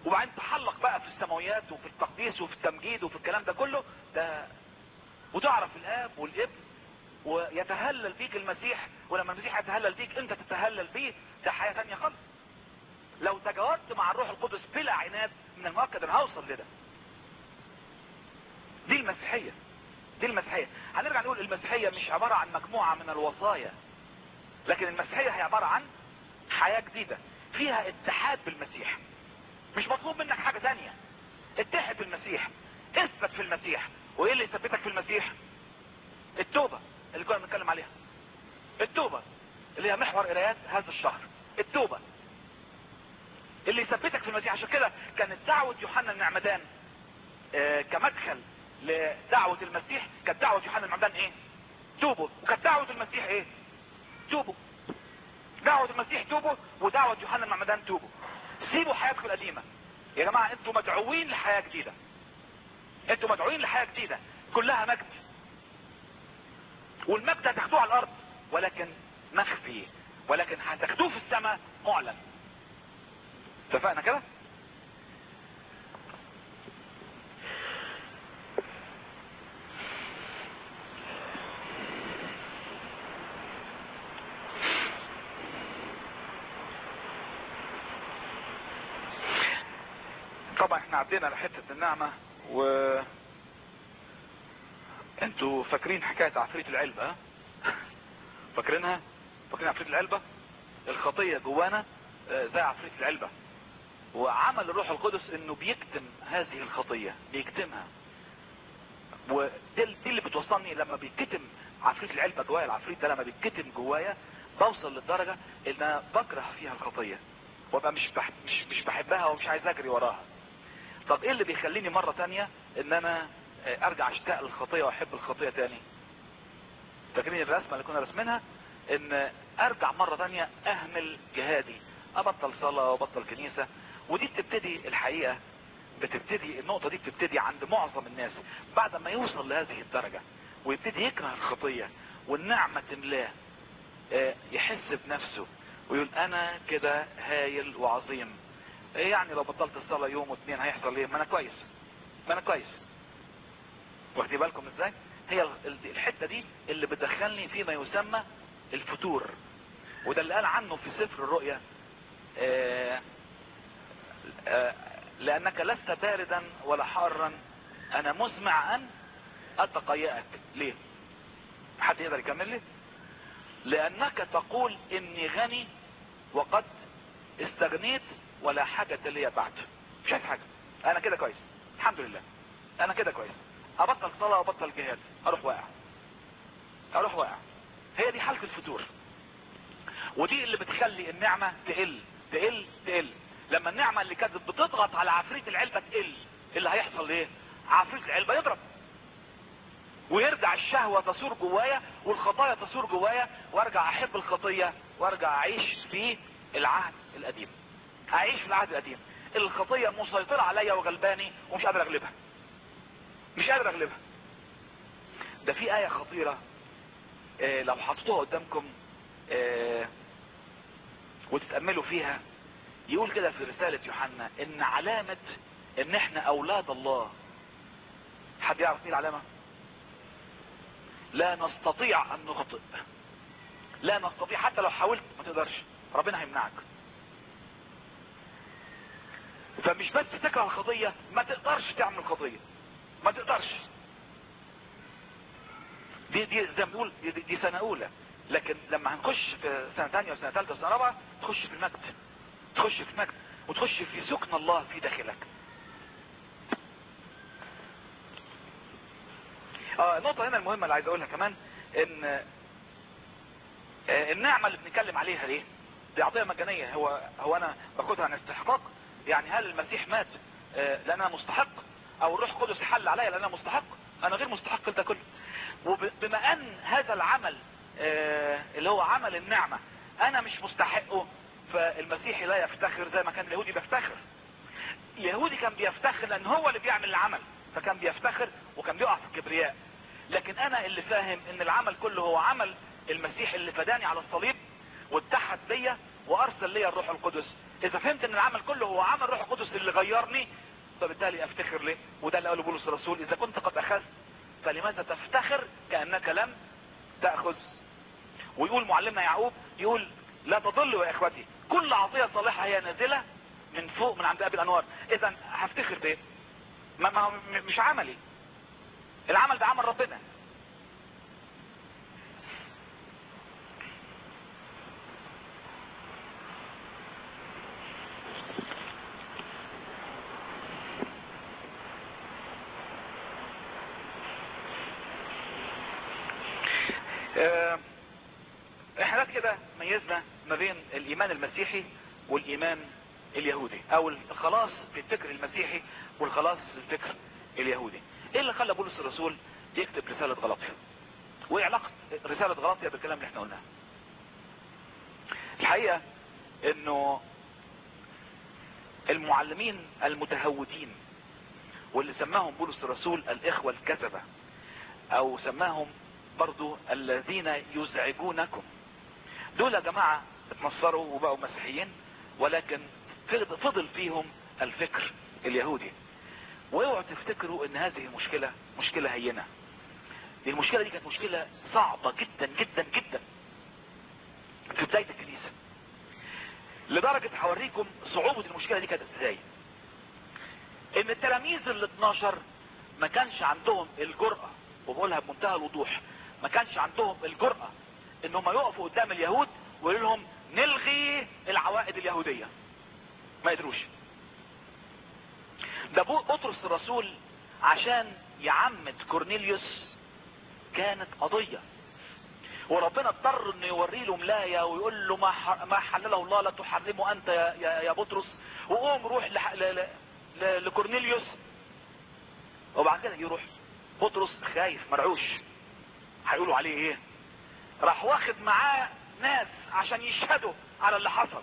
وبعدين تحلق بقى في السماويات وفي التقديس وفي التمجيد وفي الكلام ده كله ده وتعرف الاب والابن ويتهلل بيك المسيح ولما المسيح يتهلل بيك انت تتهلل بيه ده حياة تانية خالص لو تجاوزت مع الروح القدس بلا عناد من المؤكد انا هوصل لده دي المسيحية دي المسيحية هنرجع نقول المسيحية مش عبارة عن مجموعة من الوصايا لكن المسيحية هي عبارة عن حياة جديدة فيها اتحاد بالمسيح مش مطلوب منك حاجة تانية اتحد بالمسيح اثبت في المسيح وايه اللي يثبتك في المسيح التوبة اللي كنا بنتكلم عليها التوبة اللي هي محور قرايات هذا الشهر التوبة اللي يثبتك في المسيح عشان كده كانت دعوة يوحنا النعمدان آه كمدخل لدعوة المسيح كانت دعوة يوحنا النعمدان ايه توبوا وكانت دعوة المسيح ايه توبوا دعوة المسيح توبوا ودعوة يوحنا النعمدان توبوا سيبوا حياتكم القديمة يا جماعة انتوا مدعوين لحياة جديدة انتوا مدعوين لحياة جديدة كلها مجد والمجد هتاخدوه على الارض ولكن مخفي ولكن هتاخدوه في السماء معلن اتفقنا كده طبعا احنا عدينا لحتة النعمة و انتوا فاكرين حكاية عفريت العلبة ها؟ فاكرينها فاكرين عفريت العلبة الخطية جوانا آه، زي عفريت العلبة وعمل الروح القدس انه بيكتم هذه الخطية بيكتمها ودي دي اللي بتوصلني لما بيتكتم عفريت العلبة جوايا العفريت ده لما بيتكتم جوايا بوصل للدرجة ان انا بكره فيها الخطية وابقى مش بح مش مش بحبها ومش عايز اجري وراها طب ايه اللي بيخليني مرة تانية ان انا آه، ارجع اشتاق للخطية واحب الخطية تاني فاكرين الرسمة اللي كنا رسمينها ان ارجع مرة تانية اهمل جهادي ابطل صلاة وابطل كنيسة ودي بتبتدي الحقيقة بتبتدي النقطة دي بتبتدي عند معظم الناس بعد ما يوصل لهذه الدرجة ويبتدي يكره الخطية والنعمة تملاه آه، يحس بنفسه ويقول انا كده هايل وعظيم ايه يعني لو بطلت الصلاة يوم واثنين هيحصل ايه ما انا كويس ما انا كويس واخدين بالكم ازاي هي ال- الحتة دي اللي بتدخلني فيما يسمى الفتور وده اللي قال عنه في سفر الرؤيا آه آه لانك لست باردا ولا حارا انا مسمع ان اتقيأك ليه حد يقدر يكمل لي لانك تقول اني غني وقد استغنيت ولا حاجة لي بعد مش عايز حاجة انا كده كويس الحمد لله انا كده كويس ابطل صلاة وابطل جهاد اروح واقع اروح واقع هي دي حالة الفتور ودي اللي بتخلي النعمة تقل تقل تقل لما النعمة اللي كانت بتضغط على عفريت العلبة تقل اللي هيحصل ايه عفريت العلبة يضرب ويرجع الشهوة تصور جوايا والخطايا تصور جوايا وارجع احب الخطية وارجع اعيش في العهد القديم اعيش في العهد القديم الخطية مسيطرة عليا وغلباني ومش قادر اغلبها مش قادر اغلبها ده في آية خطيرة آه لو حطيتوها قدامكم آه وتتأملوا فيها يقول كده في رسالة يوحنا ان علامة ان احنا اولاد الله حد يعرف ايه العلامة لا نستطيع ان نخطئ لا نستطيع حتى لو حاولت ما تقدرش ربنا هيمنعك فمش بس تكره الخطية ما تقدرش تعمل الخطية ما تقدرش دي دي زي ما بنقول دي, دي سنة اولى لكن لما هنخش في سنة تانية وسنة ثالثة وسنة رابعة تخش في المجد تخش في المجد وتخش في سكن الله في داخلك اه النقطة هنا المهمة اللي عايز اقولها كمان ان آه النعمة اللي بنتكلم عليها دي دي عطية مجانية هو هو انا باخدها عن استحقاق يعني هل المسيح مات آه لان انا مستحق او الروح القدس حل عليا لان انا مستحق انا غير مستحق لده كله وبما ان هذا العمل آه اللي هو عمل النعمة انا مش مستحقه فالمسيحي لا يفتخر زي ما كان اليهودي بيفتخر اليهودي كان بيفتخر لان هو اللي بيعمل العمل فكان بيفتخر وكان بيقع في الكبرياء لكن انا اللي فاهم ان العمل كله هو عمل المسيح اللي فداني على الصليب واتحد بيا وارسل لي الروح القدس اذا فهمت ان العمل كله هو عمل الروح القدس اللي يغيرني فبالتالي افتخر ليه وده اللي قاله بولس الرسول اذا كنت قد اخذت فلماذا تفتخر كانك لم تاخذ ويقول معلمنا يعقوب يقول لا تضلوا يا اخوتي كل عطيه صالحه هي نازله من فوق من عند ابي الانوار اذا هفتخر بايه ما ما م- مش عملي العمل ده عمل ربنا آه، احنا بس كده ميزنا ما بين الايمان المسيحي والايمان اليهودي او الخلاص في الفكر المسيحي والخلاص في الفكر اليهودي ايه اللي خلى بولس الرسول يكتب رسالة غلطية وايه علاقة رسالة غلطية بالكلام اللي احنا قلناه الحقيقة انه المعلمين المتهودين واللي سماهم بولس الرسول الاخوة الكذبة او سماهم برضو الذين يزعجونكم دول يا جماعة اتنصروا وبقوا مسيحيين ولكن فض- فضل فيهم الفكر اليهودي واوعوا تفتكروا ان هذه المشكلة مشكلة هينة دي المشكلة دي كانت مشكلة صعبة جدا جدا جدا في بداية الكنيسة لدرجة هوريكم صعوبة المشكلة دي كانت ازاي ان التلاميذ ال 12 ما كانش عندهم الجرأة وبقولها بمنتهى الوضوح ما كانش عندهم الجرأة ان هم يقفوا قدام اليهود ويقولوا لهم نلغي العوائد اليهودية ما يدروش ده بو- بطرس الرسول عشان يعمد كورنيليوس كانت قضية وربنا اضطر انه يوري له ملاية ويقول له ما ح- ما حلله الله لا تحرمه انت يا, يا, يا بطرس وقوم روح لح- ل- ل- ل- لكورنيليوس وبعد كده يروح بطرس خايف مرعوش هيقولوا عليه ايه راح واخد معاه ناس عشان يشهدوا على اللي حصل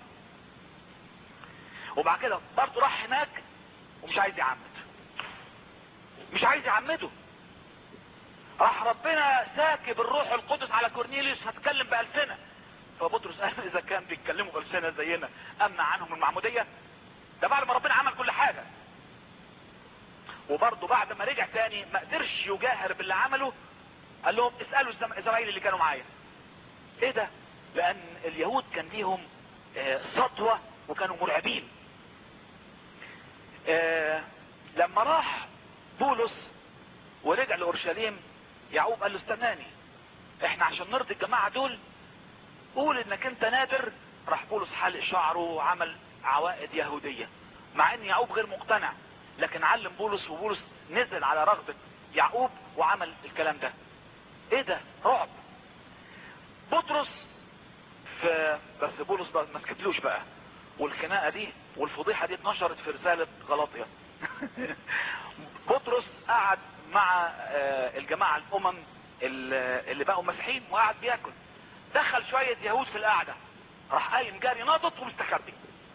وبعد كده برضه راح هناك ومش عايز يعمد مش عايز يعمده راح ربنا ساكب الروح القدس على كورنيليوس هتكلم بألسنة فبطرس قال اذا كان بيتكلموا بألسنة زينا امنع عنهم المعمودية ده بعد ما ربنا عمل كل حاجة وبرضه بعد ما رجع تاني ما قدرش يجاهر باللي عمله قال لهم اسألوا الزم- الزمايل اللي كانوا معايا ايه ده لان اليهود كان ليهم آه، سطوة وكانوا مرعبين آه، لما راح بولس ورجع لاورشليم يعقوب قال له استناني احنا عشان نرضي الجماعة دول قول انك انت نادر راح بولس حلق شعره وعمل عوائد يهودية مع ان يعقوب غير مقتنع لكن علم بولس وبولس نزل على رغبة يعقوب وعمل الكلام ده ايه ده رعب بطرس في بس بولس بقى ما سكتلوش بقى والخناقه دي والفضيحه دي اتنشرت في رساله غلاطيا بطرس قعد مع آه، الجماعه الامم ال- اللي بقوا مسيحيين وقعد بياكل دخل شويه يهود في القعده راح قايم جاري ناطط ومستخبي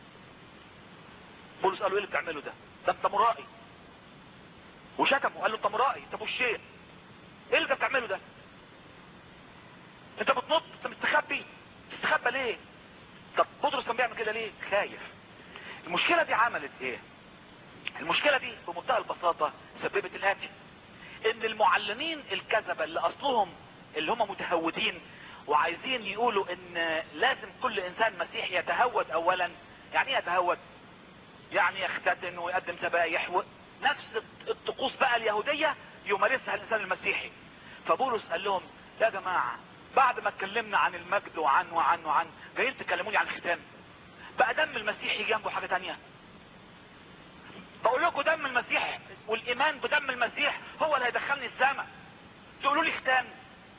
بولس قال له ايه اللي بتعمله ده ده انت مرائي وشتمه قال له انت مرائي انت بوشيه ايه اللي انت بتعمله ده انت بتنط انت مستخبي تستخبى ليه طب بطرس كان بيعمل كده ليه خايف المشكلة دي عملت ايه المشكلة دي بمنتهى البساطة سببت الاتي ان المعلمين الكذبة اللي اصلهم اللي هم متهودين وعايزين يقولوا ان لازم كل انسان مسيحي يتهود اولا يعني ايه يتهود يعني يختتن ويقدم ذبايح و... نفس الطقوس بقى اليهودية يمارسها الانسان المسيحي فبولس قال لهم يا جماعة بعد ما اتكلمنا عن المجد وعن وعن وعن جايين تكلموني عن الختان بقى دم المسيح يجي جنبه حاجة تانية بقول لكم دم المسيح والايمان بدم المسيح هو اللي هيدخلني السماء تقولوا لي ختان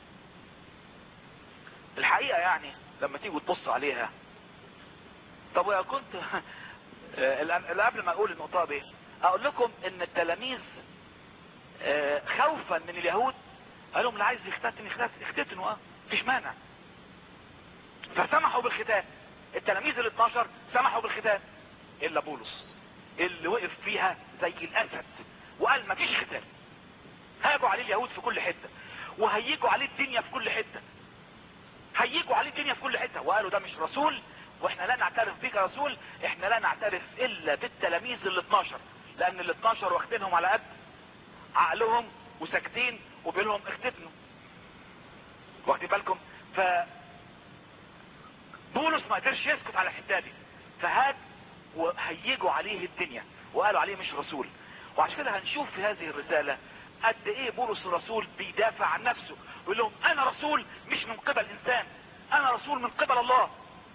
الحقيقة يعني لما تيجوا تبصوا عليها طب ويا كنت آه، اللي قبل ما اقول النقطة دي اقول لكم ان التلاميذ آه، خوفا من اليهود قال لهم اللي عايز يختتن يختتن يختتنوا اه مفيش مانع فسمحوا بالختان التلاميذ ال 12 سمحوا بالختان الا بولس اللي وقف فيها زي الاسد وقال مفيش ختان هاجوا عليه اليهود في كل حته وهيجوا عليه الدنيا في كل حته هيجوا عليه الدنيا في كل حته وقالوا ده مش رسول واحنا لا نعترف بيك يا رسول احنا لا نعترف الا بالتلاميذ ال 12 لان ال 12 واخدينهم على قد عقلهم وساكتين وبيقول لهم اختبنوا واخدين بالكم ف بولس ما قدرش يسكت على الحته دي فهاد وهيجوا عليه الدنيا وقالوا عليه مش رسول وعشان كده هنشوف في هذه الرساله قد ايه بولس الرسول بيدافع عن نفسه ويقول لهم انا رسول مش من قبل انسان انا رسول من قبل الله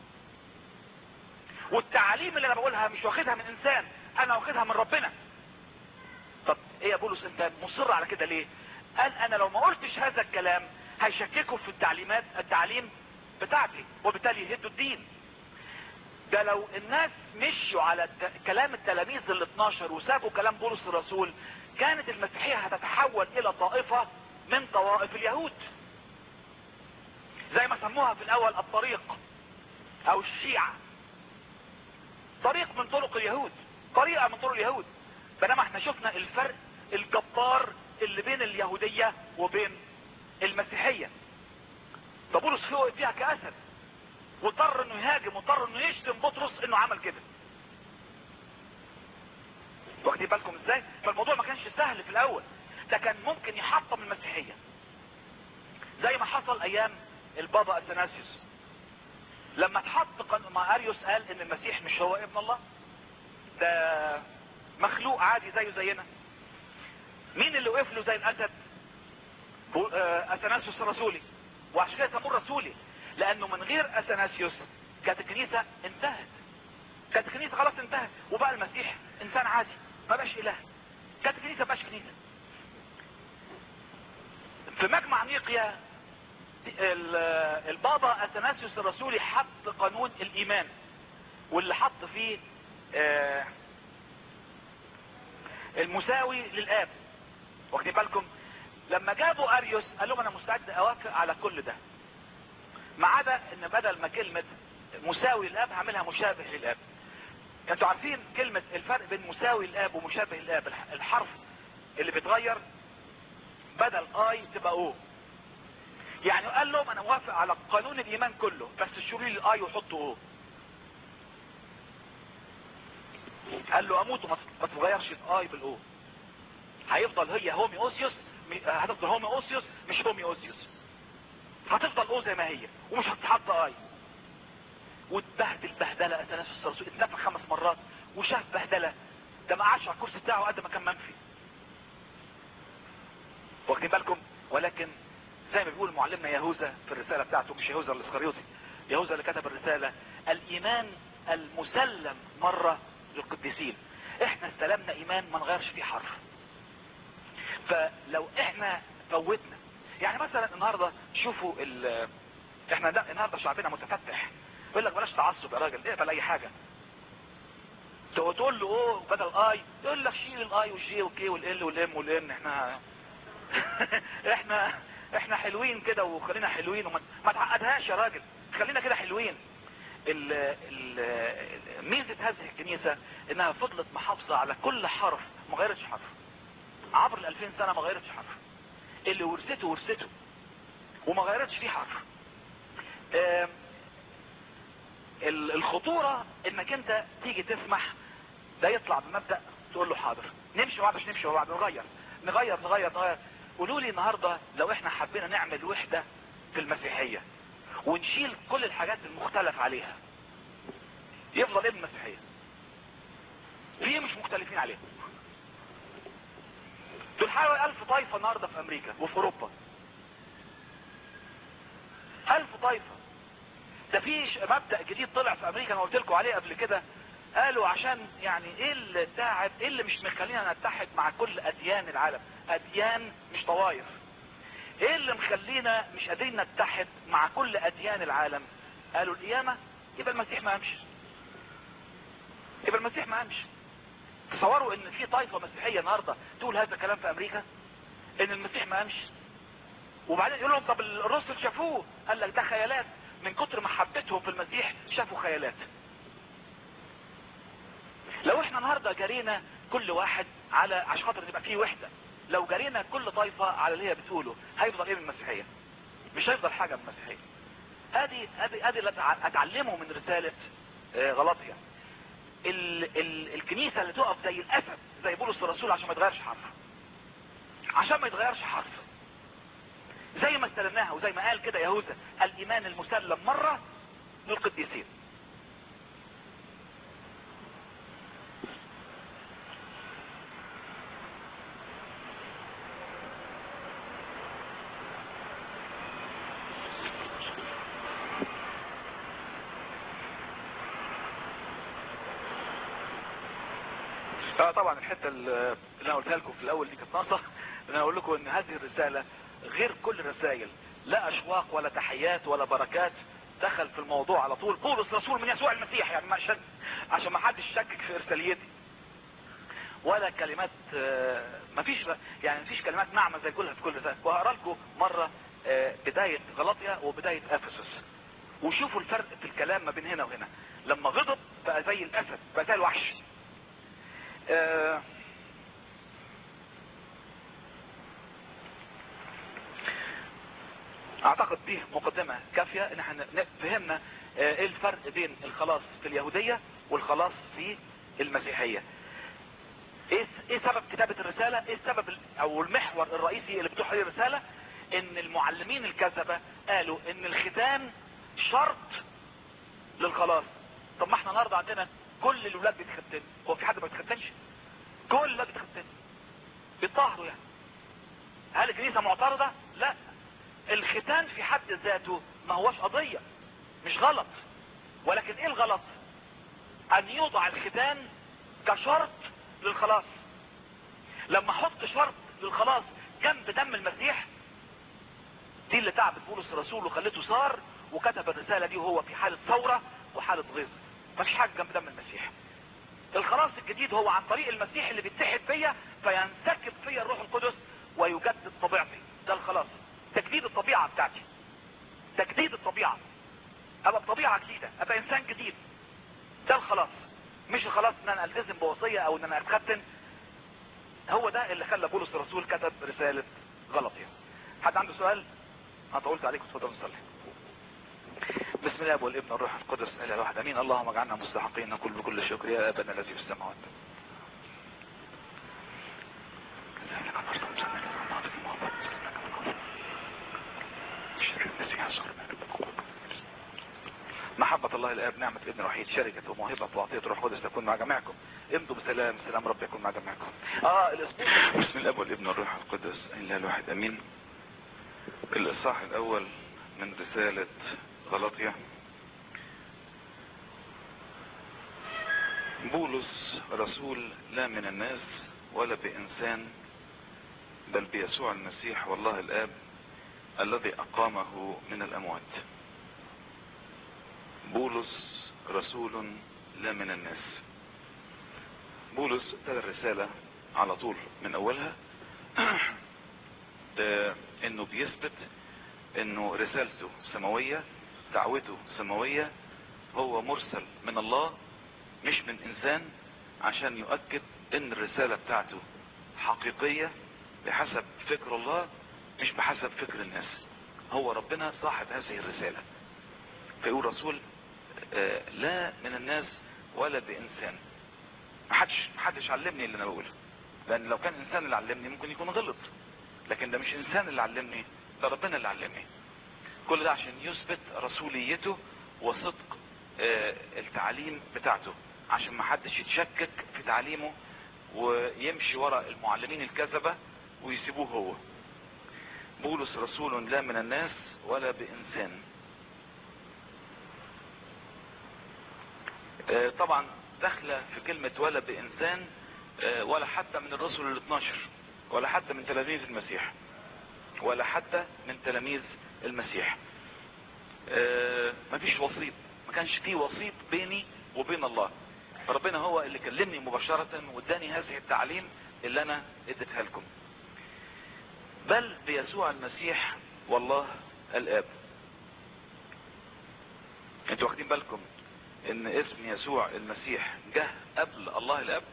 والتعاليم اللي انا بقولها مش واخدها من انسان انا واخدها من ربنا طب ايه يا بولس انت مصر على كده ليه قال انا لو ما قلتش هذا الكلام هيشككوا في التعليمات التعليم بتاعتي وبالتالي يهدوا الدين ده لو الناس مشوا على الت... كلام التلاميذ ال 12 وسابوا كلام بولس الرسول كانت المسيحية هتتحول الى طائفة من طوائف اليهود زي ما سموها في الاول الطريق او الشيعة طريق من طرق اليهود طريقة من طرق اليهود بينما احنا شفنا الفرق الجبار اللي بين اليهودية وبين المسيحية فبولس فيه فيها كأسد واضطر انه يهاجم واضطر انه يشتم بطرس انه عمل كده واخدين بالكم ازاي فالموضوع ما كانش سهل في الاول ده كان ممكن يحطم المسيحية زي ما حصل ايام البابا اثناسيوس لما اتحط قانون مع اريوس قال ان المسيح مش هو ابن الله ده مخلوق عادي زيه زينا مين اللي وقف له زي الاسد اثناسيوس الرسولي وعشان كده سموه الرسولي لانه من غير اثناسيوس كانت الكنيسة انتهت كانت الكنيسة خلاص انتهت وبقى المسيح انسان عادي ما بقاش اله كانت الكنيسة ما بقاش كنيسة في مجمع نيقيا البابا اثناسيوس الرسولي حط قانون الايمان واللي حط فيه المساوي للاب واخدين بالكم لما جابوا اريوس قال لهم انا مستعد اوافق على كل ده ما عدا ان بدل ما كلمة مساوي للاب هعملها مشابه للاب انتوا عارفين كلمة الفرق بين مساوي للاب ومشابه للاب الحرف اللي بيتغير بدل اي تبقى او يعني قال لهم انا موافق على قانون الايمان كله بس شيلوا لي الاي وحطوا او قال له اموت وما تتغيرش الاي بالاو هيفضل هي هومي اوسيوس هتفضل هومي اوسيوس مش هومي اوسيوس هتفضل او زي ما هي ومش هتتحط اي واتبهدل بهدله اثناسيوس الرسول اتنفخ خمس مرات وشاف بهدله ده ما قعدش على الكرسي بتاعه قد ما كان منفي واخدين بالكم ولكن زي ما بيقول معلمنا يهوذا في الرسالة بتاعته مش يهوذا الاسخريوطي يهوذا اللي كتب الرسالة الايمان المسلم مرة للقديسين احنا استلمنا ايمان ما نغيرش فيه حرف فلو احنا فوتنا يعني مثلا النهاردة شوفوا ال احنا ده النهاردة شعبنا متفتح يقول لك بلاش تعصب يا راجل اقبل اي حاجة تقول له اوه بدل اي يقول لك شيل الاي والجي والكي والال والام والان احنا احنا احنا حلوين كده وخلينا حلوين وما ما تعقدهاش يا راجل خلينا كده حلوين ال ال ميزة هذه الكنيسة انها فضلت محافظة على كل حرف ما غيرتش حرف عبر الالفين سنة ما غيرتش حرف اللي ورثته ورثته وما غيرتش فيه حرف الخطورة انك انت تيجي تسمح ده يطلع بمبدأ تقول له حاضر نمشي مع بعض نمشي مع بعض نغير نغير نغير نغير قولوا لي النهاردة لو احنا حبينا نعمل وحدة في المسيحية ونشيل كل الحاجات المختلف عليها يفضل ايه المسيحية في مش مختلفين عليها دول حوالي الف طائفة النهاردة في امريكا وفي اوروبا الف طائفة ده في مبدأ جديد طلع في امريكا انا قلت لكم عليه قبل كده قالوا عشان يعني ايه اللي تعب ايه اللي مش مخلينا نتحد مع كل اديان العالم اديان مش طوائف ايه اللي مخلينا مش قادرين نتحد مع كل اديان العالم قالوا القيامة يبقى المسيح ما امشي يبقى المسيح ما امشي تصوروا ان في طائفة مسيحية النهاردة تقول هذا الكلام في امريكا ان المسيح ما امشي وبعدين يقول لهم طب الرسل شافوه قال لك ده خيالات من كتر محبتهم في المسيح شافوا خيالات لو احنا النهاردة جرينا كل واحد على عشان خاطر تبقى فيه وحدة لو جرينا كل طائفة على اللي هي بتقوله هيفضل ايه من المسيحية مش هيفضل حاجة من المسيحية ادي ادي ادي اللي اتعلمه من رسالة آه، غلطية ال ال الكنيسة اللي تقف زي الاسد زي بولس الرسول عشان ما يتغيرش حرف عشان ما يتغيرش حرف زي ما استلمناها وزي ما قال كده يهوذا الايمان المسلم مرة للقديسين اه طبعا الحته اللي انا قلتها لكم في الاول دي كانت ناقصه انا اقول لكم ان هذه الرساله غير كل الرسائل لا اشواق ولا تحيات ولا بركات دخل في الموضوع على طول بولس رسول من يسوع المسيح يعني ما عشان عشان ما حدش يشكك في ارساليتي ولا كلمات آه، ما فيش يعني ما فيش كلمات ناعمه زي كلها في كل ده وهقرا لكم مره آه، بدايه غلطيا وبدايه افسس وشوفوا الفرق في الكلام ما بين هنا وهنا لما غضب بقى زي الاسد بقى زي الوحش آه، اعتقد دي مقدمة كافية ان احنا ن- فهمنا آه، ايه الفرق بين الخلاص في اليهودية والخلاص في المسيحية ايه ايه سبب كتابة الرسالة ايه السبب ال- او المحور الرئيسي اللي بتوحي الرسالة ان المعلمين الكذبة قالوا ان الختان شرط للخلاص طب ما احنا النهارده عندنا كل الاولاد بيتختنوا هو في حد ما بيتختنش كل الاولاد بيتختنوا بيتطهروا يعني هل الكنيسة معترضة لا الختان في حد ذاته ما هوش قضية مش غلط ولكن ايه الغلط ان يوضع الختان كشرط للخلاص لما احط شرط للخلاص جنب دم المسيح دي اللي تعبت بولس الرسول وخلته صار وكتب الرسالة دي وهو في حالة ثورة وحالة غيظ مفيش حاجة جنب دم المسيح الخلاص الجديد هو عن طريق المسيح اللي بيتحد فيا فينسكب فيا الروح القدس ويجدد طبيعتي ده الخلاص تجديد الطبيعة بتاعتي تجديد الطبيعة ابقى بطبيعة جديدة ابقى انسان جديد ده الخلاص مش الخلاص ان انا التزم بوصية او ان انا اتختن هو ده اللي خلى بولس الرسول كتب رسالة غلطية حد عنده سؤال انا طولت عليكم اتفضلوا نصلي بسم الله والابن والروح القدس اله الواحد امين اللهم اجعلنا مستحقين نقول بكل شكر يا ابانا الذي في السماوات محبة الله الآب نعمة ابن الوحيد شركة وموهبة وعطية روح القدس تكون مع جميعكم امضوا بسلام سلام رب يكون مع جميعكم اه الاسبوع بسم الاب والابن والروح القدس اله الواحد امين الاصحاح الاول من رسالة غلطية بولس رسول لا من الناس ولا بإنسان بل بيسوع المسيح والله الآب الذي أقامه من الأموات بولس رسول لا من الناس بولس ابتدى الرسالة على طول من أولها آه، انه بيثبت انه رسالته سماوية دعوته سماوية هو مرسل من الله مش من انسان عشان يؤكد ان الرسالة بتاعته حقيقية بحسب فكر الله مش بحسب فكر الناس هو ربنا صاحب هذه الرسالة فيقول رسول آه، لا من الناس ولا بانسان محدش محدش علمني اللي انا بقوله لان لو كان انسان اللي علمني ممكن يكون غلط لكن ده مش انسان اللي علمني ده ربنا اللي علمني كل ده عشان يثبت رسوليته وصدق آه، التعليم بتاعته عشان ما حدش يتشكك في تعليمه ويمشي وراء المعلمين الكذبة ويسيبوه هو بولس رسول لا من الناس ولا بإنسان آه، طبعا داخله في كلمة ولا بإنسان آه، ولا حتى من الرسل ال 12 ولا حتى من تلاميذ المسيح ولا حتى من تلاميذ المسيح آه، مفيش وسيط ما كانش فيه وسيط بيني وبين الله فربنا هو اللي كلمني مباشرة واداني هذه التعليم اللي انا اديتها لكم بل بيسوع المسيح والله الاب انتوا واخدين بالكم ان اسم يسوع المسيح جه قبل الله الاب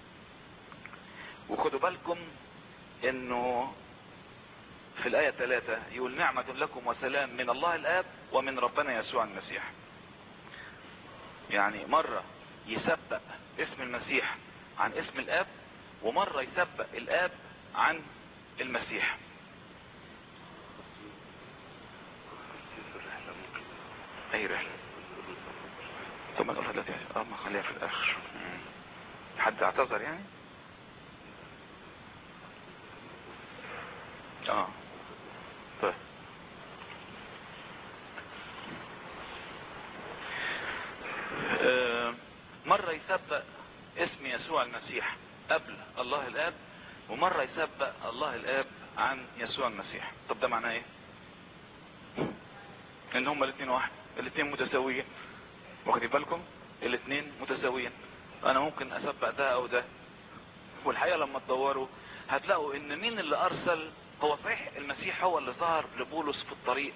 وخدوا بالكم انه في الآية 3 يقول نعمة لكم وسلام من الله الآب ومن ربنا يسوع المسيح يعني مرة يسبق اسم المسيح عن اسم الاب ومرة يسبق الاب عن المسيح اي رحلة ثم نقولها دلوقتي اه ما خليها في الاخر مم. حد اعتذر يعني اه طيب آه، مرة يسبق اسم يسوع المسيح قبل الله الاب ومرة يسبق الله الاب عن يسوع المسيح طب ده معناه ايه ان هما الاثنين واحد الاثنين متساويين واخدين بالكم الاثنين متساويين انا ممكن اسبق ده او ده والحقيقة لما تدوروا هتلاقوا ان مين اللي ارسل هو صحيح المسيح هو اللي ظهر لبولس في الطريق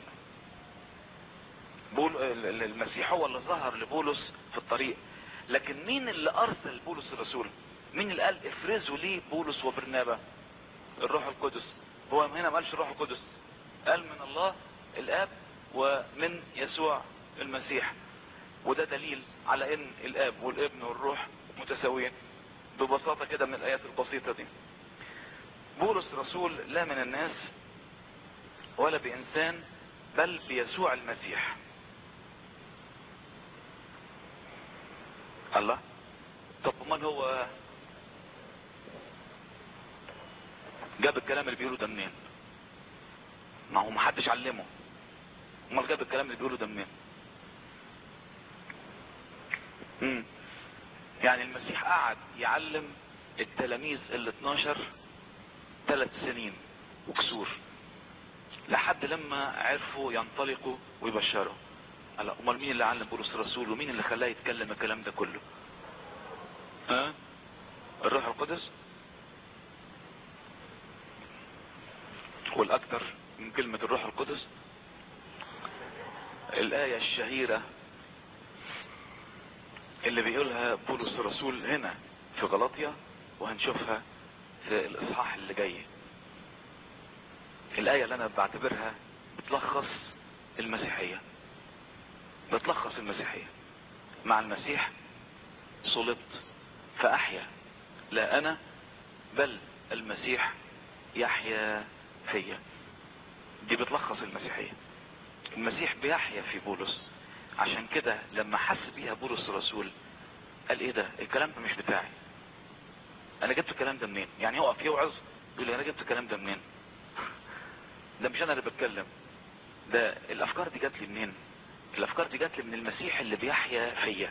بول ال- ال- المسيح هو اللي ظهر لبولس في الطريق لكن مين اللي ارسل بولس الرسول مين اللي قال افرزوا لي بولس وبرنابا الروح القدس هو هنا ما قالش الروح القدس قال من الله الاب ومن يسوع المسيح وده دليل على ان الاب والابن والروح متساويين ببساطة كده من الايات البسيطة دي بولس رسول لا من الناس ولا بانسان بل بيسوع المسيح الله طب امال هو جاب الكلام اللي بيقوله ده منين ما هو محدش علمه امال جاب الكلام اللي بيقوله ده منين مم. يعني المسيح قعد يعلم التلاميذ ال 12 ثلاث سنين وكسور لحد لما عرفوا ينطلقوا ويبشروا هلا امال مين اللي علم بولس الرسول ومين اللي خلاه يتكلم الكلام ده كله ها الروح القدس والاكثر من كلمة الروح القدس الآية الشهيرة اللي بيقولها بولس الرسول هنا في غلطية وهنشوفها في الإصحاح اللي جاي الآية اللي أنا بعتبرها بتلخص المسيحية بتلخص المسيحية مع المسيح صلبت فأحيا لا أنا بل المسيح يحيا فيا دي بتلخص المسيحية المسيح بيحيا في بولس عشان كده لما حس بيها بولس الرسول قال ايه ده الكلام ده مش بتاعي انا جبت الكلام ده منين يعني يقف يوعظ يقول لي انا جبت الكلام ده منين ده مش انا اللي بتكلم ده الافكار دي جات لي منين الافكار دي جات لي من المسيح اللي بيحيا فيا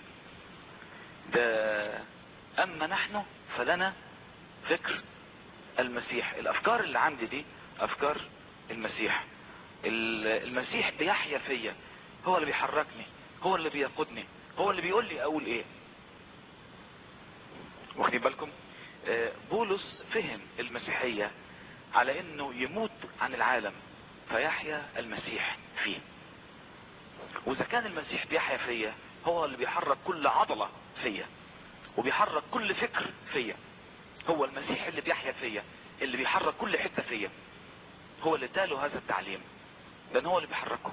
ده اما نحن فلنا فكر المسيح الافكار اللي عندي دي افكار المسيح ال- المسيح بيحيا فيا هو اللي بيحركني هو اللي بيقودني هو اللي بيقول لي اقول ايه واخدين بالكم آه، بولس فهم المسيحية على انه يموت عن العالم فيحيا المسيح فيه واذا كان المسيح بيحيا فيا هو اللي بيحرك كل عضلة فيا وبيحرك كل فكر فيا هو المسيح اللي بيحيا فيا اللي بيحرك كل حتة فيا هو اللي اداله هذا التعليم لان هو اللي بيحركه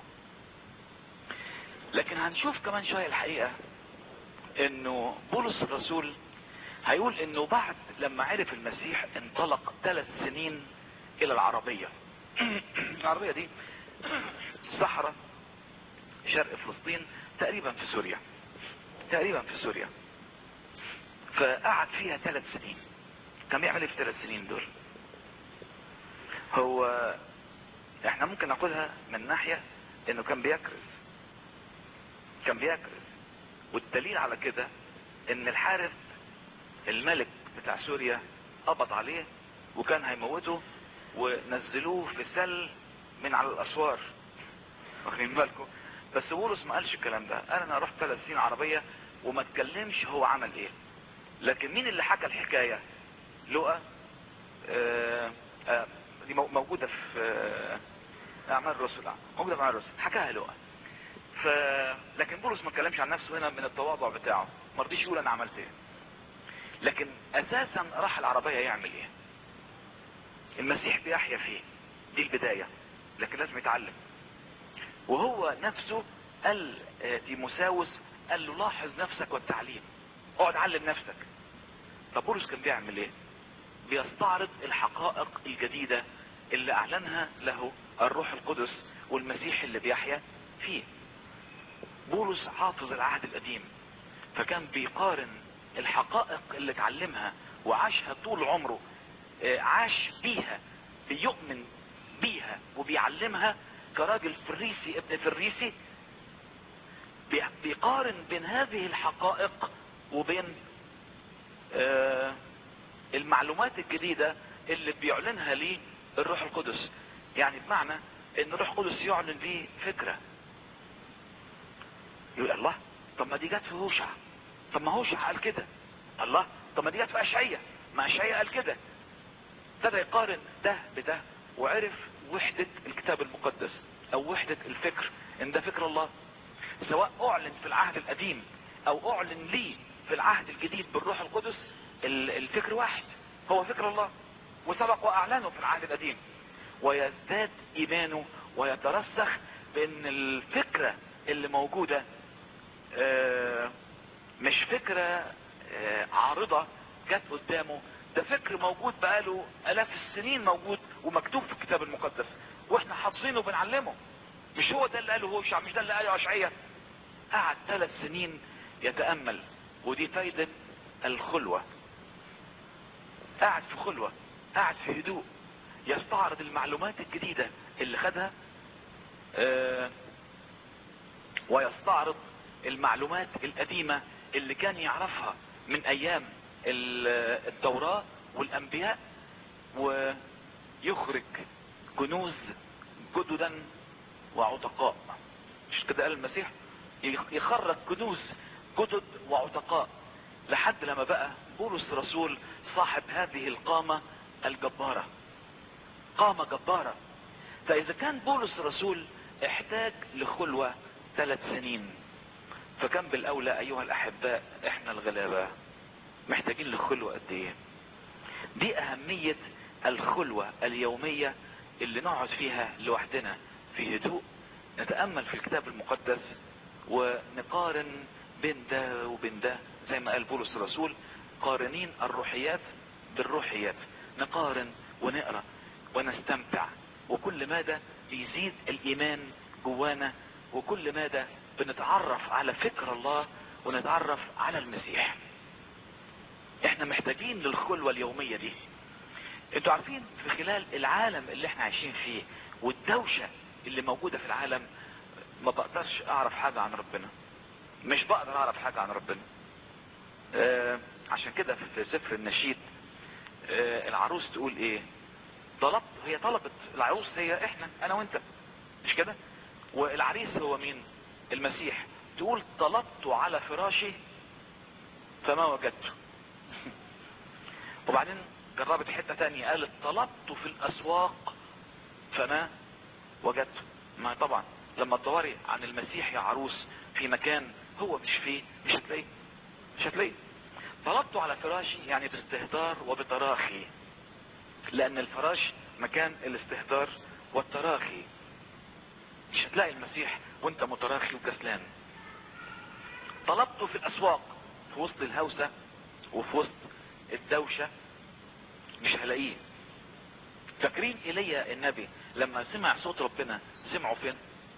لكن هنشوف كمان شوية الحقيقة انه بولس الرسول هيقول انه بعد لما عرف المسيح انطلق ثلاث سنين الى العربية العربية دي صحراء شرق فلسطين تقريبا في سوريا تقريبا في سوريا فقعد فيها ثلاث سنين كان بيعمل ايه في ثلاث سنين دول هو احنا ممكن ناخدها من ناحية انه كان بيكرز كان بيكرز والدليل على كده ان الحارس الملك بتاع سوريا قبض عليه وكان هيموته ونزلوه في سل من على الاسوار واخدين بالكم بس بولس ما قالش الكلام ده قال انا رحت ثلاث سنين عربية وما اتكلمش هو عمل ايه لكن مين اللي حكى الحكاية لقى آه آه دي مو- موجودة في آه اعمال الرسل موجودة في اعمال الرسل حكاها لقى ف لكن بولس ما اتكلمش عن نفسه هنا من التواضع بتاعه ما رضيش يقول انا عملت ايه لكن اساسا راح العربية يعمل ايه المسيح بيحيا فيه دي البداية لكن لازم يتعلم وهو نفسه قال آه، تيموساوس قال له لاحظ نفسك والتعليم اقعد علم نفسك طب بولس كان بيعمل ايه بيستعرض الحقائق الجديدة اللي اعلنها له الروح القدس والمسيح اللي بيحيا فيه بولس حافظ العهد القديم فكان بيقارن الحقائق اللي اتعلمها وعاشها طول عمره آه، عاش بيها بيؤمن بيها وبيعلمها كراجل فريسي ابن فريسي بي- بيقارن بين هذه الحقائق وبين آه، المعلومات الجديدة اللي بيعلنها ليه الروح القدس يعني بمعنى ان الروح القدس يعلن ليه فكرة يقول الله طب ما دي جت في هوشع طب ما هوشع قال كده الله طب ما دي جت في اشعية ما اشعية قال كده ابتدى يقارن ده بده وعرف وحدة الكتاب المقدس او وحدة الفكر ان ده فكر الله سواء اعلن في العهد القديم او اعلن ليه في العهد الجديد بالروح القدس ال- الفكر واحد هو فكر الله وسبق واعلنه في العهد القديم ويزداد ايمانه ويترسخ بان الفكرة اللي موجودة آه، مش فكرة آه، عارضة جت قدامه ده فكر موجود بقاله الاف السنين موجود ومكتوب في الكتاب المقدس واحنا حافظينه وبنعلمه مش هو ده اللي قاله هوشع مش ده اللي قاله اشعية قعد ثلاث سنين يتأمل ودي فايدة الخلوة قاعد في خلوة قاعد في هدوء يستعرض المعلومات الجديدة اللي خدها آه، ويستعرض المعلومات القديمة اللي كان يعرفها من ايام ال- التوراة والانبياء ويخرج كنوز جددا وعتقاء مش كده قال المسيح يخ- يخرج كنوز جدد وعتقاء لحد لما بقى بولس رسول صاحب هذه القامة الجبارة قامة جبارة فاذا كان بولس رسول احتاج لخلوة ثلاث سنين فكم بالاولى ايها الاحباء احنا الغلابة محتاجين لخلوة قد ايه دي اهمية الخلوة اليومية اللي نقعد فيها لوحدنا في هدوء نتأمل في الكتاب المقدس ونقارن بين ده وبين ده زي ما قال بولس الرسول قارنين الروحيات بالروحيات نقارن ونقرأ ونستمتع وكل مادة بيزيد الايمان جوانا وكل مادة بنتعرف على فكر الله ونتعرف على المسيح احنا محتاجين للخلوة اليومية دي انتوا عارفين في خلال العالم اللي احنا عايشين فيه والدوشة اللي موجودة في العالم ما بقدرش اعرف حاجة عن ربنا مش بقدر اعرف حاجة عن ربنا آه عشان كده في سفر النشيد آه العروس تقول ايه طلبت هي طلبت العروس هي احنا انا وانت مش كده والعريس هو مين المسيح تقول طلبت على فراشي فما وجدته وبعدين جربت حتة تانية قالت طلبت في الاسواق فما وجدته ما طبعا لما تدوري عن المسيح يا عروس في مكان هو مش فيه مش هتلاقيه مش هتلاقيه طلبت على فراشي يعني باستهتار وبتراخي لان الفراش مكان الاستهتار والتراخي مش هتلاقي المسيح وانت متراخي وكسلان طلبته في الاسواق في وسط الهوسة وفي وسط الدوشة مش هلاقيه فاكرين ايليا النبي لما سمع صوت ربنا سمعوا فين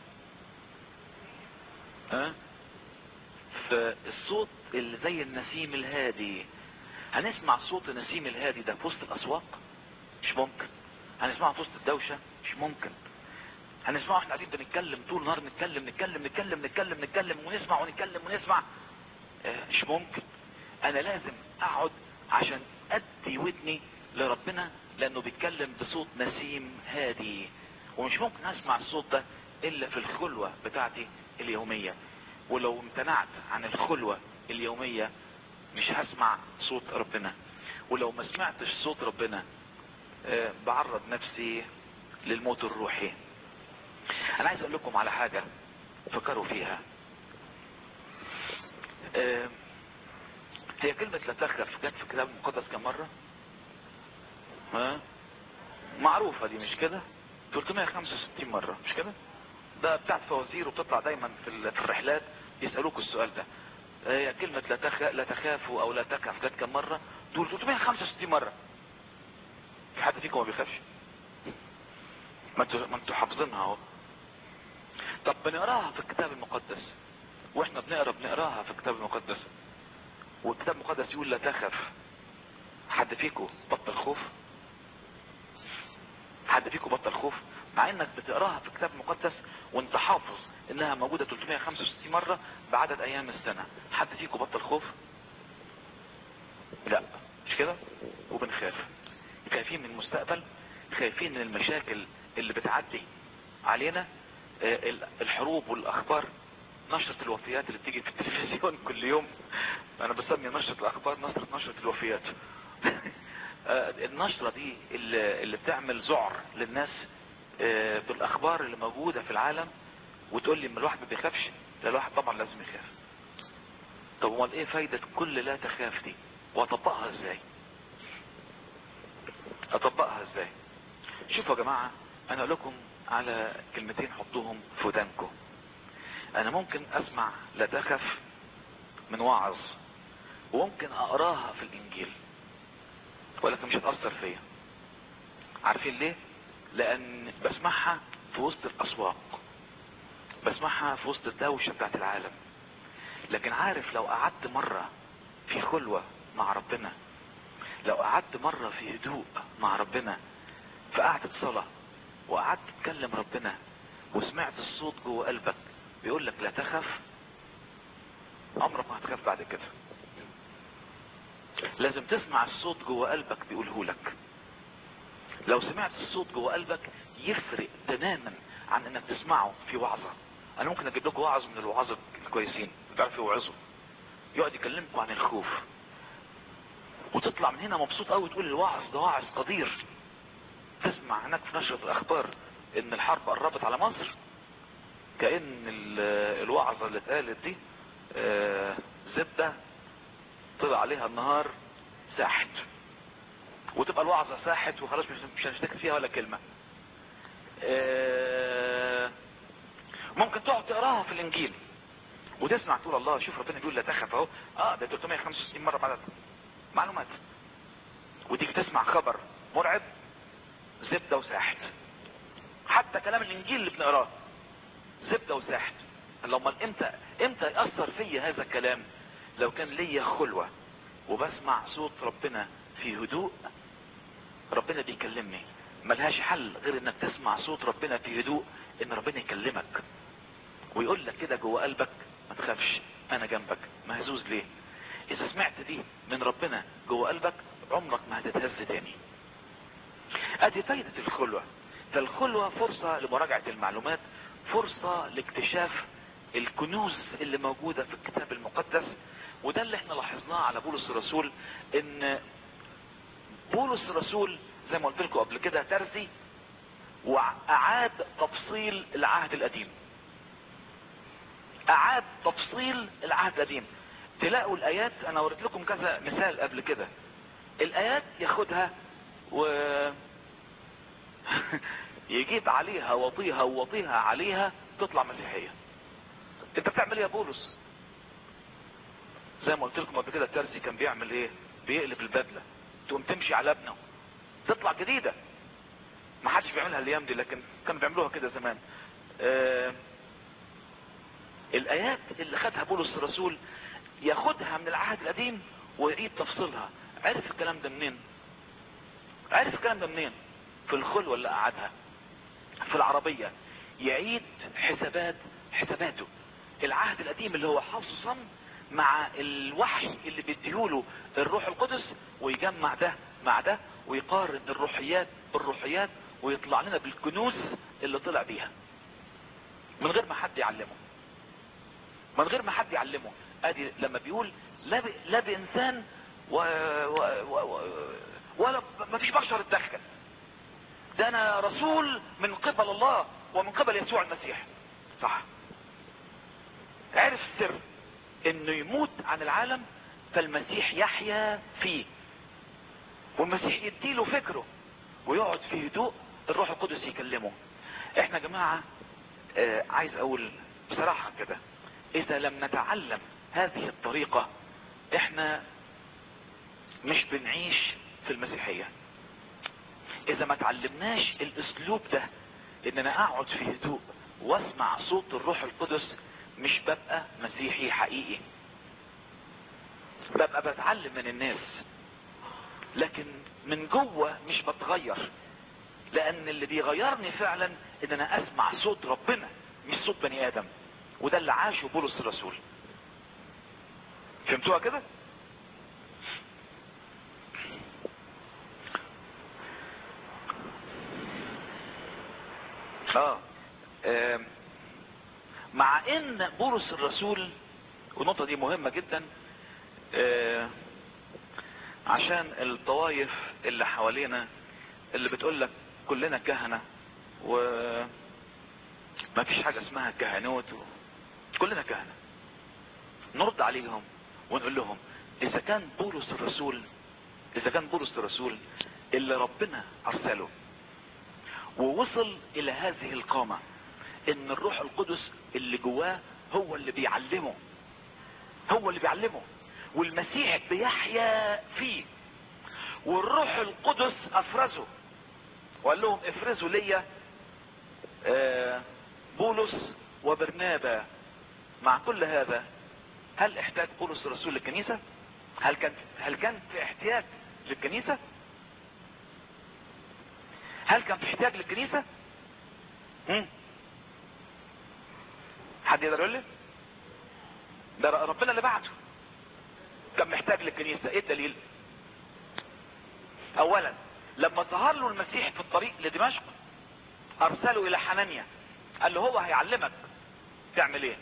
ها فالصوت اللي زي النسيم الهادي هنسمع صوت النسيم الهادي ده في وسط الاسواق مش ممكن هنسمعه في وسط الدوشة مش ممكن هنسمعه احنا قاعدين بنتكلم طول النهار نتكلم نتكلم نتكلم نتكلم نتكلم ونسمع ونتكلم ونسمع اه مش ممكن انا لازم اقعد عشان ادي ودني لربنا لانه بيتكلم بصوت نسيم هادي ومش ممكن اسمع الصوت ده الا في الخلوة بتاعتي اليومية ولو امتنعت عن الخلوة اليومية مش هسمع صوت ربنا ولو ما سمعتش صوت ربنا أه بعرض نفسي للموت الروحي انا عايز اقول لكم على حاجة فكروا فيها أه هي كلمة لا تخف جت في الكتاب المقدس كم مرة ها معروفة دي مش كده 365 مرة مش كده ده بتاعت فوازير وبتطلع دايما في, في الرحلات يسألوك السؤال ده هي كلمة لا, تخ... لا تخافوا او لا تكف جت كم مرة دول 365 مرة في حد فيكم ما بيخافش ما انتوا ما انتوا حافظينها اهو طب بنقراها في الكتاب المقدس واحنا بنقرا بنقراها في الكتاب المقدس والكتاب المقدس يقول لا تخف حد فيكم بطل خوف حد فيكم بطل خوف مع انك بتقراها في الكتاب المقدس وانت حافظ انها موجودة 365 مرة بعدد ايام السنة حد فيكم بطل خوف لا مش كده وبنخاف خايفين من المستقبل خايفين من المشاكل اللي بتعدي علينا آه، الحروب والاخبار نشرة الوفيات اللي بتيجي في التلفزيون كل يوم انا بسمي نشرة الاخبار نشرة نشرة الوفيات آه، النشرة دي اللي, اللي بتعمل ذعر للناس آه، بالاخبار اللي موجودة في العالم وتقول لي ما الواحد ما بيخافش لا الواحد طبعا لازم يخاف طب امال ايه فايدة كل لا تخاف دي واطبقها ازاي اطبقها ازاي شوفوا يا جماعة انا اقول لكم على كلمتين حطوهم في ودانكم انا ممكن اسمع لا تخف من وعظ وممكن اقراها في الانجيل ولكن مش هتأثر فيا عارفين ليه لان بسمعها في وسط الاسواق بسمعها في وسط الدوشة بتاعت العالم لكن عارف لو قعدت مرة في خلوة مع ربنا لو قعدت مرة في هدوء مع ربنا في قعدة صلاة وقعدت تكلم ربنا وسمعت الصوت جوه قلبك بيقول لك لا تخف عمرك ما هتخاف بعد كده لازم تسمع الصوت جوه قلبك بيقوله لك لو سمعت الصوت جوه قلبك يفرق تماما عن انك تسمعه في وعظة انا ممكن اجيب لكم وعظ من الوعظة الكويسين بتعرفوا يوعظوا يقعد يكلمكم عن الخوف وتطلع من هنا مبسوط قوي تقول الوعظ ده واعظ قدير تسمع هناك في نشرة الاخبار ان الحرب قربت على مصر كأن الوعظة اللي اتقالت دي آه زبدة طلع عليها النهار ساحت وتبقى الوعظة ساحت وخلاص مش هنشتكي فيها ولا كلمة آه ممكن تقعد تقراها في الانجيل وتسمع تقول الله شوف ربنا بيقول لا تخف اهو اه ده 365 مرة بعد معلومات وتيجي تسمع خبر مرعب زبدة وساحت حتى كلام الانجيل اللي بنقراه زبدة وساحت لما امتى امتى يأثر فيا هذا الكلام لو كان ليا خلوة وبسمع صوت ربنا في هدوء ربنا بيكلمني ملهاش حل غير انك تسمع صوت ربنا في هدوء ان ربنا يكلمك ويقول لك كده جوه قلبك ما تخافش انا جنبك مهزوز ليه اذا سمعت دي من ربنا جوه قلبك عمرك ما هتتهز تاني ادي فايدة الخلوة فالخلوة فرصة لمراجعة المعلومات فرصة لاكتشاف الكنوز اللي موجودة في الكتاب المقدس وده اللي احنا لاحظناه على بولس الرسول ان بولس الرسول زي ما قلت لكم قبل كده ترزي واعاد تفصيل العهد القديم اعاد تفصيل العهد القديم تلاقوا الايات انا وريت لكم كذا مثال قبل كده الايات ياخدها و يجيب عليها وطيها ووطيها عليها تطلع مسيحية انت بتعمل ايه يا بولس زي ما قلت لكم قبل كده الترزي كان بيعمل ايه بيقلب البدلة تقوم تمشي على ابنه تطلع جديدة ما حدش بيعملها الايام دي لكن كانوا بيعملوها كده زمان آه الايات اللي خدها بولس الرسول ياخدها من العهد القديم ويعيد تفصيلها عرف الكلام ده منين عرف الكلام ده منين في الخلوة اللي قعدها في العربية يعيد حسابات حساباته العهد القديم اللي هو حافظا مع الوحي اللي بيديهوله الروح القدس ويجمع ده مع ده ويقارن الروحيات بالروحيات ويطلع لنا بالكنوز اللي طلع بيها من غير ما حد يعلمه من غير ما حد يعلمه ادي لما بيقول لا, ب... لا بانسان و... و... و... ولا ما فيش بشر اتدخل ده انا رسول من قبل الله ومن قبل يسوع المسيح صح عرف السر انه يموت عن العالم فالمسيح يحيا فيه والمسيح يديله فكره ويقعد في هدوء الروح القدس يكلمه احنا يا جماعة اه عايز اقول بصراحة كده اذا لم نتعلم هذه الطريقة احنا مش بنعيش في المسيحية اذا ما تعلمناش الاسلوب ده ان انا اقعد في هدوء واسمع صوت الروح القدس مش ببقى مسيحي حقيقي ببقى بتعلم من الناس لكن من جوه مش بتغير لان اللي بيغيرني فعلا ان انا اسمع صوت ربنا مش صوت بني ادم وده اللي عاشه بولس الرسول فهمتوها كده اه آم، مع ان بولس الرسول والنقطة دي مهمة جدا آه، عشان الطوائف اللي حوالينا اللي بتقول لك كلنا كهنة و ما فيش حاجة اسمها كهنوت و... كلنا كهنة نرد عليهم ونقول لهم اذا كان بولس الرسول اذا كان بولس الرسول اللي ربنا ارسله ووصل الى هذه القامة ان الروح القدس اللي جواه هو اللي بيعلمه هو اللي بيعلمه والمسيح بيحيا فيه والروح القدس افرزه وقال لهم افرزوا ليا آه، بولس وبرنابا مع كل هذا هل احتاج بولس الرسول للكنيسة هل كان هل كان في احتياج للكنيسة هل كان في احتياج للكنيسة مم. حد يقدر يقول لي ده ربنا اللي بعته كان محتاج للكنيسة ايه الدليل اولا لما ظهر له المسيح في الطريق لدمشق ارسله الى حنانيا قال له هو هيعلمك تعمل ايه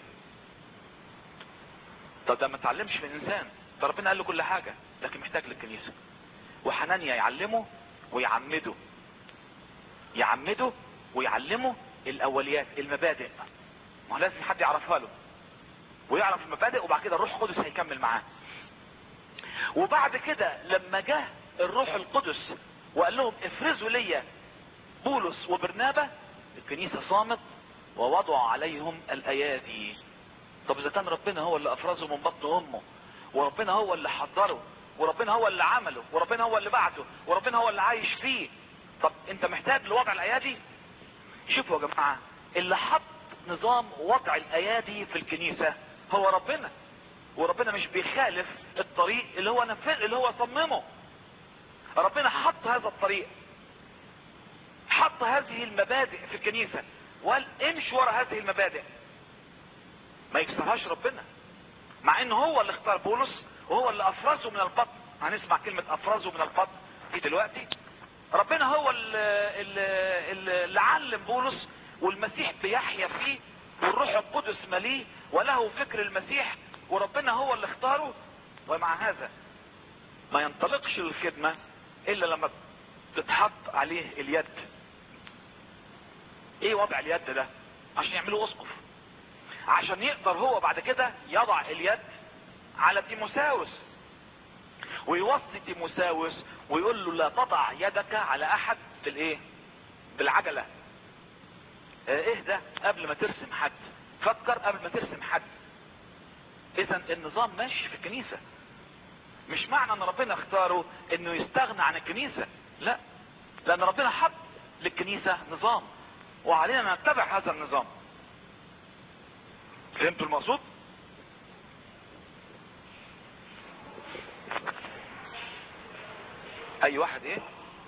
طب ده ما تعلمش من انسان ده ربنا قال له كل حاجة لكن محتاج للكنيسة وحنانيا يعلمه ويعمده يعمده ويعلمه الاوليات المبادئ ما هو لازم حد يعرفها له ويعرف المبادئ وبعد كده الروح القدس هيكمل معاه وبعد كده لما جه الروح القدس وقال لهم افرزوا ليا بولس وبرنابا الكنيسة صامت ووضعوا عليهم الايادي طب اذا كان ربنا هو اللي افرزه من بطن امه وربنا هو اللي حضره وربنا هو اللي عمله وربنا هو اللي بعته وربنا هو اللي عايش فيه طب انت محتاج لوضع الايادي شوفوا يا جماعة اللي حط نظام وضع الايادي في الكنيسة هو ربنا وربنا مش بيخالف الطريق اللي هو نفذ اللي هو صممه ربنا حط هذا الطريق حط هذه المبادئ في الكنيسة وقال امشي ورا هذه المبادئ ما يكسرهاش ربنا مع ان هو اللي اختار بولس وهو اللي افرزه من البطن هنسمع كلمة افرزه من البطن دي دلوقتي ربنا هو اللي, اللي علم بولس والمسيح بيحيا فيه والروح القدس مليه وله فكر المسيح وربنا هو اللي اختاره ومع هذا ما ينطلقش الخدمة الا لما تتحط عليه اليد ايه وضع اليد ده عشان يعملوا اسقف عشان يقدر هو بعد كده يضع اليد على تيموساوس ويوصي تيموساوس ويقول له لا تضع يدك على احد بالايه بالعجلة ايه ده قبل ما ترسم حد فكر قبل ما ترسم حد اذا النظام ماشي في الكنيسة مش معنى ان ربنا اختاره انه يستغنى عن الكنيسة لا لان ربنا حط للكنيسة نظام وعلينا نتبع هذا النظام فهمتوا المقصود اي واحد ايه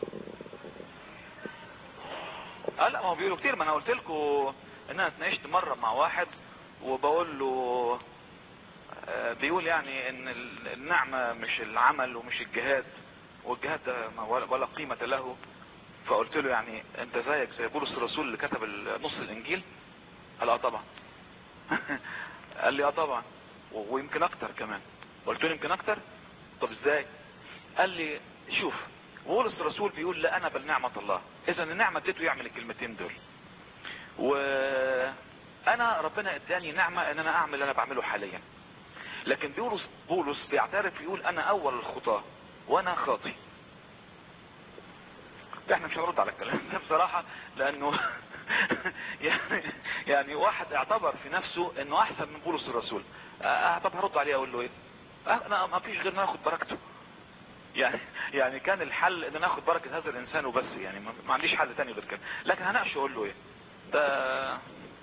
اه لا ما هو بيقولوا كتير ما انا قلت لكم ان انا اتناقشت مره مع واحد وبقول له آه بيقول يعني ان النعمه مش العمل ومش الجهاد والجهاد ده ولا قيمه له فقلت له يعني انت زيك زي بولس الرسول اللي كتب نص الانجيل قال اه طبعا قال لي اه طبعا ويمكن اكتر كمان قلت له يمكن اكتر طب ازاي قال لي شوف بولس الرسول بيقول لا انا بل نعمة الله اذا النعمة اديته يعمل الكلمتين دول وانا ربنا اداني نعمة ان انا اعمل اللي انا بعمله حاليا لكن بولس بولس بيعترف يقول انا اول الخطاة وانا خاطي احنا مش هنرد على الكلام ده بصراحة لانه يعني يعني واحد اعتبر في نفسه انه احسن من بولس الرسول آه طب هرد عليه اقول له ايه آه انا ما فيش غير ان اخد بركته يعني يعني كان الحل ان انا اخد بركه هذا الانسان وبس يعني ما عنديش حل تاني غير كده لكن هناقشه اقول له ايه ده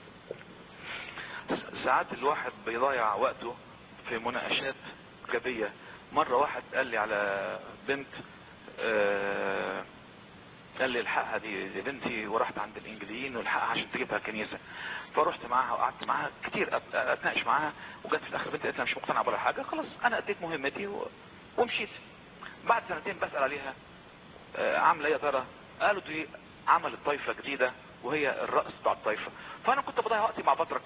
ساعات الواحد بيضيع وقته في مناقشات غبية مرة واحد قال لي على بنت آه قال لي الحقها دي, دي بنتي ورحت عند الانجليين والحقها عشان تجيبها الكنيسة فرحت معاها وقعدت معاها كتير اتناقش معاها وجت في الاخر بنتي قالت لي مش مقتنعه ولا حاجة خلاص انا اديت مهمتي و... ومشيت بعد سنتين بسأل عليها آه عاملة ايه يا ترى قالوا دي عملت طايفة جديدة وهي الرأس بتاع الطايفة فانا كنت بضيع وقتي مع بطرك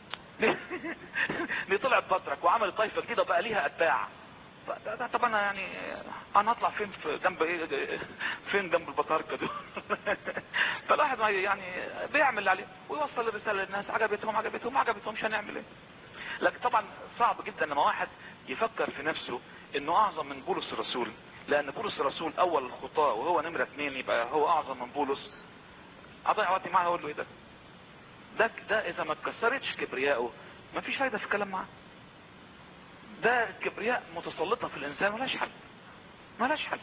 دي طلعت بطرك وعملت طايفة جديدة بقى ليها اتباع طب انا يعني انا هطلع فين في جنب ايه فين جنب البطاركة دول فالواحد يعني بيعمل اللي عليه ويوصل الرسالة للناس عجبتهم عجبتهم ما عجبتهمش هنعمل ايه لكن طبعا صعب جدا لما واحد يفكر في نفسه انه اعظم من بولس الرسول لان بولس الرسول اول الخطاة وهو نمرة اثنين يبقى هو اعظم من بولس اضيع وقتي معاه اقول له ايه ده ده ده اذا ما اتكسرتش كبرياءه ما فيش فايدة في الكلام معاه ده كبرياء متسلطة في الانسان ملاش حل ملاش حل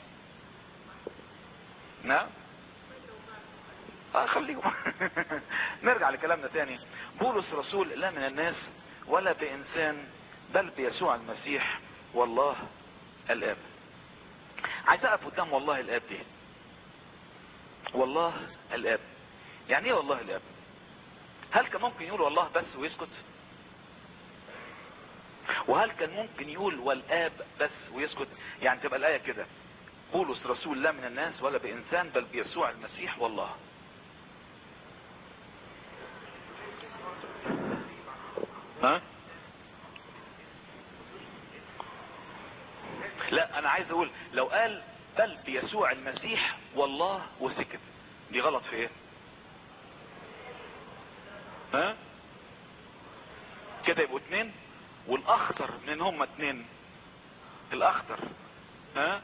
نعم اه خليهم نرجع لكلامنا تاني بولس رسول لا من الناس ولا بانسان بل بيسوع المسيح والله الاب عايز اقف قدام والله الاب دي والله الاب يعني ايه والله الاب هل كان ممكن يقول والله بس ويسكت وهل كان ممكن يقول والاب بس ويسكت يعني تبقى الايه كده بولس رسول لا من الناس ولا بانسان بل بيسوع المسيح والله ها لا انا عايز اقول لو قال بل بيسوع المسيح والله وسكت دي غلط في ايه ها كده يبقوا اتنين والاخطر من هم اتنين الاخطر ها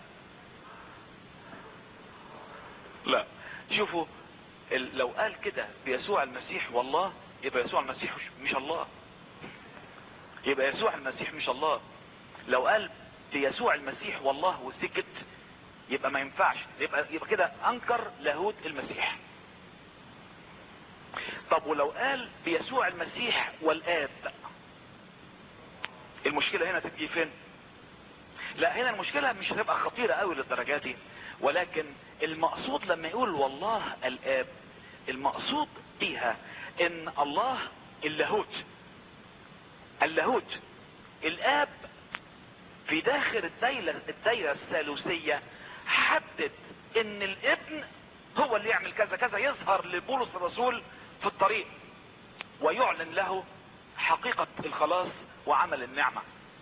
لا شوفوا لو قال كده بيسوع المسيح والله يبقى يسوع المسيح مش الله يبقى يسوع المسيح مش الله لو قال بيسوع المسيح والله وسكت يبقى ما ينفعش يبقى يبقى كده انكر لاهوت المسيح طب ولو قال بيسوع المسيح والاب المشكلة هنا تبقي فين لا هنا المشكلة مش هتبقى خطيرة قوي للدرجة دي ولكن المقصود لما يقول والله الاب المقصود بيها ان الله اللاهوت اللاهوت الاب في داخل الدايرة, الدايرة الثالوثية حدد ان الابن هو اللي يعمل كذا كذا يظهر لبولس الرسول في الطريق ويعلن له حقيقة الخلاص وعمل النعمة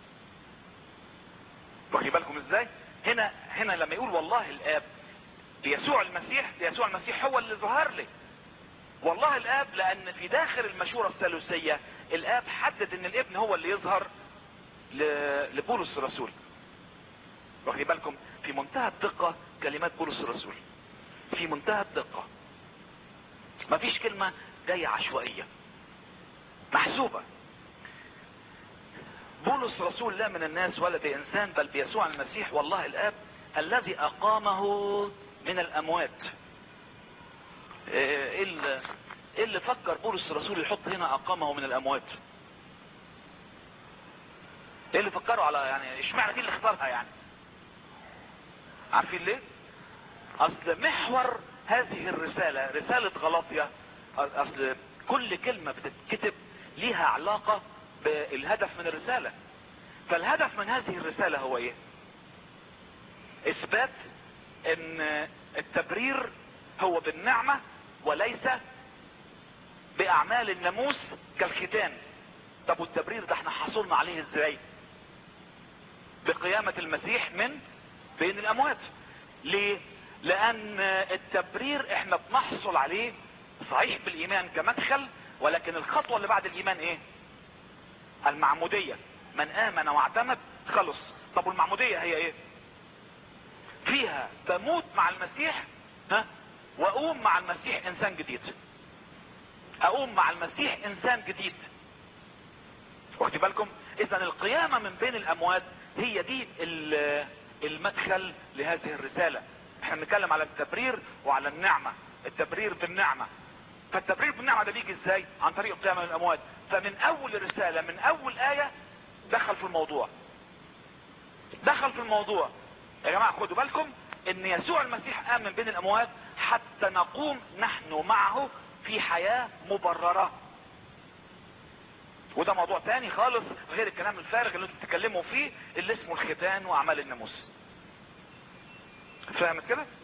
واخد بالكم ازاي هنا هنا لما يقول والله الاب بيسوع المسيح بيسوع المسيح هو اللي ظهر لي والله الاب لان في داخل المشورة الثالوثية الاب حدد ان الابن هو اللي يظهر لبولس الرسول واخد بالكم في منتهى الدقة كلمات بولس الرسول في منتهى الدقة مفيش كلمة جاية عشوائية محسوبة بولس رسول لا من الناس ولا بإنسان بل بيسوع المسيح والله الآب الذي أقامه من الأموات ايه اللي, إيه اللي فكر بولس الرسول يحط هنا أقامه من الأموات ايه اللي فكروا على يعني اشمعنى دي اللي اختارها يعني عارفين ليه اصل محور هذه الرسالة رسالة غلاطيا اصل كل كلمة بتتكتب ليها علاقة بالهدف من الرسالة فالهدف من هذه الرسالة هو ايه اثبات ان التبرير هو بالنعمة وليس باعمال الناموس كالختان طب والتبرير ده احنا حصلنا عليه ازاي بقيامة المسيح من بين الاموات ليه لان التبرير احنا بنحصل عليه صحيح بالايمان كمدخل ولكن الخطوة اللي بعد الايمان ايه المعمودية من امن واعتمد خلص طب والمعمودية هي ايه فيها بموت مع المسيح ها واقوم مع المسيح انسان جديد اقوم مع المسيح انسان جديد واخد بالكم اذا القيامة من بين الاموات هي دي ال- المدخل لهذه الرسالة احنا بنتكلم على التبرير وعلى النعمة التبرير بالنعمة فالتبرير بالنعمة ده بيجي ازاي عن طريق القيامة من الاموات فمن اول الرسالة من اول اية دخل في الموضوع دخل في الموضوع يا جماعة خدوا بالكم ان يسوع المسيح قام من بين الاموات حتى نقوم نحن معه في حياة مبررة وده موضوع تاني خالص غير الكلام الفارغ اللي انتوا بتتكلموا فيه اللي اسمه الختان واعمال الناموس فاهمت كده